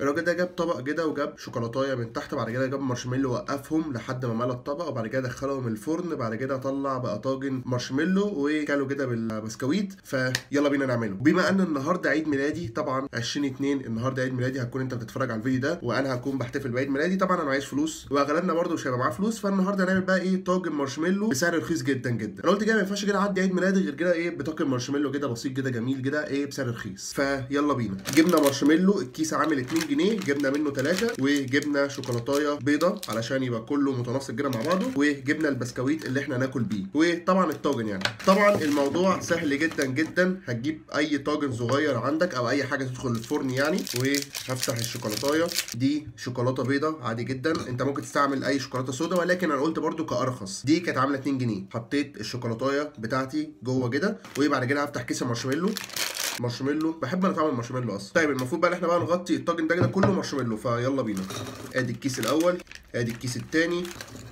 الراجل ده جاب طبق كده وجاب شوكولاتايه من تحت بعد كده جاب مارشميلو وقفهم لحد ما ملى الطبق وبعد كده دخلهم الفرن بعد كده طلع بقى طاجن مارشميلو وكلوا كده بالبسكويت فيلا بينا نعمله بما ان النهارده عيد ميلادي طبعا 20 2 النهارده عيد ميلادي هتكون انت بتتفرج على الفيديو ده وانا هكون بحتفل بعيد ميلادي طبعا انا معيش فلوس واغلبنا برده مش هيبقى معاه فلوس فالنهارده هنعمل بقى ايه طاجن مارشميلو بسعر رخيص جدا جدا انا قلت كده ما ينفعش كده اعدي عيد ميلادي غير كده ايه بطاجن مارشميلو كده بسيط كده جميل كده ايه بسعر رخيص فيلا بينا جبنا مارشميلو الكيس عامل 2 جنيه جبنا منه 3 وجبنا شوكولاتايه بيضه علشان يبقى كله متناسق كده مع بعضه وجبنا البسكويت اللي احنا هناكل بيه وطبعا الطاجن يعني طبعا الموضوع سهل جدا جدا هتجيب اي طاجن صغير عندك او اي حاجه تدخل الفرن يعني وهفتح الشوكولاتايه دي شوكولاته بيضه عادي جدا انت ممكن تستعمل اي شوكولاته سودا ولكن انا قلت برده كارخص دي كانت عامله 2 جنيه حطيت الشوكولاتايه بتاعتي جوه كده وبعد كده هفتح كيس المارشميلو مارشميلو بحب انا طعم المارشميلو اصلا طيب المفروض بقى احنا بقى نغطي الطاجن ده كده كله مارشميلو فيلا بينا ادي الكيس الاول ادي الكيس الثاني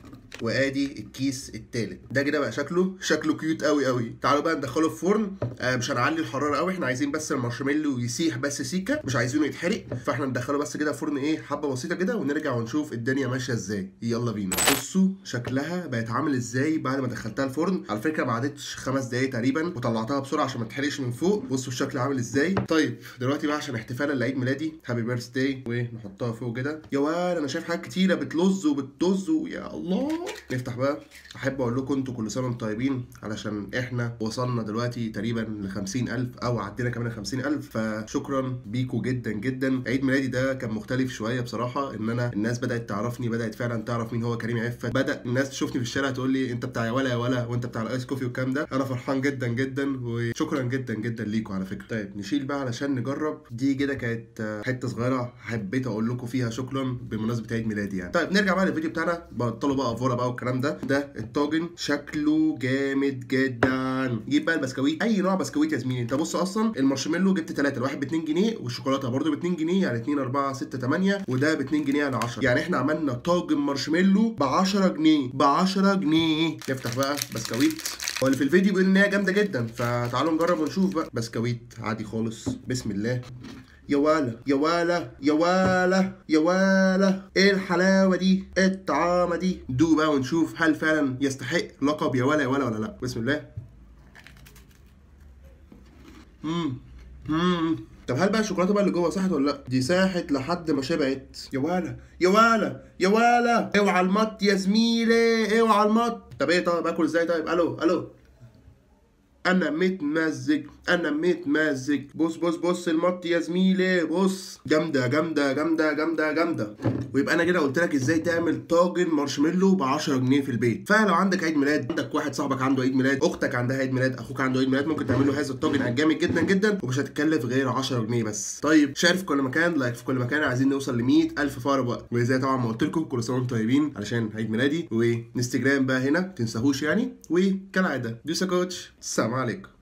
وادي الكيس التالت ده كده بقى شكله شكله كيوت قوي قوي تعالوا بقى ندخله في فرن آه مش هنعلي الحراره قوي احنا عايزين بس المارشميلو يسيح بس سيكه مش عايزينه يتحرق فاحنا ندخله بس كده فرن ايه حبه بسيطه كده ونرجع ونشوف الدنيا ماشيه ازاي يلا بينا بصوا شكلها بقت عامل ازاي بعد ما دخلتها الفرن على فكره ما عدتش خمس دقايق تقريبا وطلعتها بسرعه عشان ما تتحرقش من فوق بصوا الشكل عامل ازاي طيب دلوقتي بقى عشان احتفالا لعيد ميلادي هابي بيرث داي ونحطها فوق كده يا واد انا شايف حاجات كتيره بتلز وبتطز يا الله نفتح بقى احب اقول لكم انتوا كل سنه وانتم طيبين علشان احنا وصلنا دلوقتي تقريبا ل 50000 او عدينا كمان 50000 فشكرا بيكم جدا جدا عيد ميلادي ده كان مختلف شويه بصراحه ان انا الناس بدات تعرفني بدات فعلا تعرف مين هو كريم عفت بدا الناس تشوفني في الشارع تقول لي انت بتاع يا ولا يا ولا وانت بتاع الايس كوفي والكلام ده انا فرحان جدا جدا وشكرا جدا جدا ليكم على فكره طيب نشيل بقى علشان نجرب دي كده كانت حته صغيره حبيت اقول لكم فيها شكرا بمناسبه عيد ميلادي يعني طيب نرجع بقى للفيديو بتاعنا بطلوا بقى افوره بقى والكلام ده ده الطاجن شكله جامد جدا جيب بقى البسكويت اي نوع بسكويت يا زميلي انت بص اصلا المارشميلو جبت ثلاثه الواحد ب 2 جنيه والشوكولاته برده ب 2 جنيه يعني 2 4 6 8 وده ب 2 جنيه يعني 10 يعني احنا عملنا طاجن مارشميلو ب 10 جنيه ب 10 جنيه نفتح بقى بسكويت هو اللي في الفيديو بيقول ان هي جامده جدا فتعالوا نجرب ونشوف بقى بسكويت عادي خالص بسم الله يا ولا يا ولا يا ولا يا ولا ايه الحلاوه دي ايه الطعامه دي دوق بقى ونشوف هل فعلا يستحق لقب يا ولا يا ولا ولا لا بسم الله امم امم طب هل بقى الشوكولاته بقى اللي جوه ساحت ولا لا دي ساحت لحد ما شبعت يا ولا يا ولا يا ولا اوعى المط يا زميلي اوعى المط طب ايه طب باكل ازاي طيب الو الو انا متمزج انا متمزج بص بص بص المط يا زميلي بص جامده جامده جامده جامده جامده ويبقى انا كده قلت لك ازاي تعمل طاجن مارشميلو ب 10 جنيه في البيت فلو عندك عيد ميلاد عندك واحد صاحبك عنده عيد ميلاد اختك عندها عيد ميلاد اخوك عنده عيد ميلاد ممكن تعمل له هذا الطاجن جامد جدا جدا ومش هتكلف غير 10 جنيه بس طيب شير في كل مكان لايك في كل مكان عايزين نوصل ل 100000 في اقرب وقت وزي طبعا ما قلت لكم كل سنه وانتم طيبين علشان عيد ميلادي وانستجرام بقى هنا تنساهوش يعني وكالعاده دوسا كوتش السلام عليكم